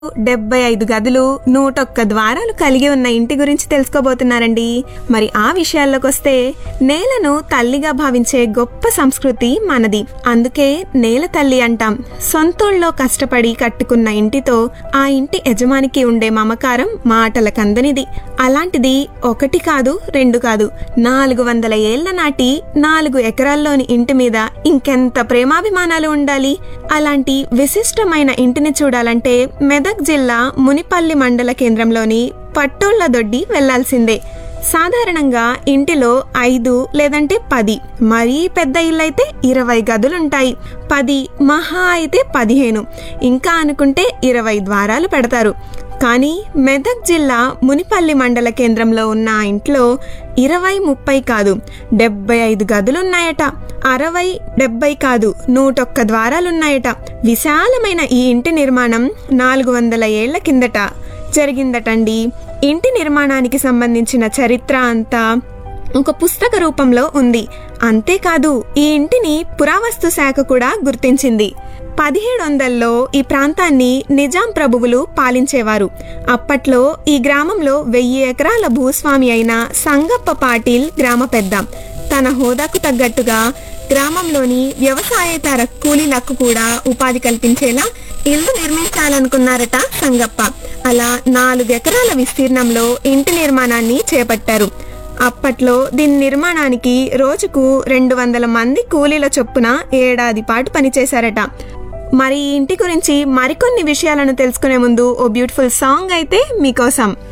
డెబ్బై ఐదు గదులు నూటొక్క ద్వారాలు కలిగి ఉన్న ఇంటి గురించి తెలుసుకోబోతున్నారండి మరి ఆ విషయాల్లోకి వస్తే నేలను తల్లిగా భావించే గొప్ప సంస్కృతి మనది అందుకే నేల తల్లి అంటాం సొంతూళ్ళలో కష్టపడి కట్టుకున్న ఇంటితో ఆ ఇంటి యజమానికి ఉండే మమకారం మాటల కందనిది అలాంటిది ఒకటి కాదు రెండు కాదు నాలుగు వందల ఏళ్ల నాటి నాలుగు ఎకరాల్లోని ఇంటి మీద ఇంకెంత ప్రేమాభిమానాలు ఉండాలి అలాంటి విశిష్టమైన ఇంటిని చూడాలంటే మెదక్ జిల్లా మునిపల్లి మండల కేంద్రంలోని పట్టోళ్ల దొడ్డి వెళ్లాల్సిందే సాధారణంగా ఇంటిలో ఐదు లేదంటే పది మరీ పెద్ద ఇల్లైతే ఇరవై గదులుంటాయి పది మహా అయితే పదిహేను ఇంకా అనుకుంటే ఇరవై ద్వారాలు పెడతారు కానీ మెదక్ జిల్లా మునిపల్లి మండల కేంద్రంలో ఉన్న ఆ ఇంట్లో ఇరవై ముప్పై కాదు డెబ్బై ఐదు గదులున్నాయట అరవై డెబ్బై కాదు నూటొక్క ద్వారాలున్నాయట విశాలమైన ఈ ఇంటి నిర్మాణం నాలుగు వందల ఏళ్ల కిందట జరిగిందటండి ఇంటి నిర్మాణానికి సంబంధించిన చరిత్ర అంతా ఒక పుస్తక రూపంలో ఉంది అంతేకాదు ఈ ఇంటిని పురావస్తు శాఖ కూడా గుర్తించింది పదిహేడు వందల్లో ఈ ప్రాంతాన్ని నిజాం ప్రభువులు పాలించేవారు అప్పట్లో ఈ గ్రామంలో వెయ్యి ఎకరాల భూస్వామి అయిన సంగప్ప పాటిల్ గ్రామ పెద్ద తన హోదాకు తగ్గట్టుగా గ్రామంలోని వ్యవసాయేతర కూలీలకు కూడా ఉపాధి కల్పించేలా ఇల్లు నిర్మించాలనుకున్నారట సంగప్ప అలా నాలుగు ఎకరాల విస్తీర్ణంలో ఇంటి నిర్మాణాన్ని చేపట్టారు అప్పట్లో దీని నిర్మాణానికి రోజుకు రెండు వందల మంది కూలీల చొప్పున ఏడాది పాటు పనిచేశారట మరి ఈ ఇంటి గురించి మరికొన్ని విషయాలను తెలుసుకునే ముందు ఓ బ్యూటిఫుల్ సాంగ్ అయితే మీకోసం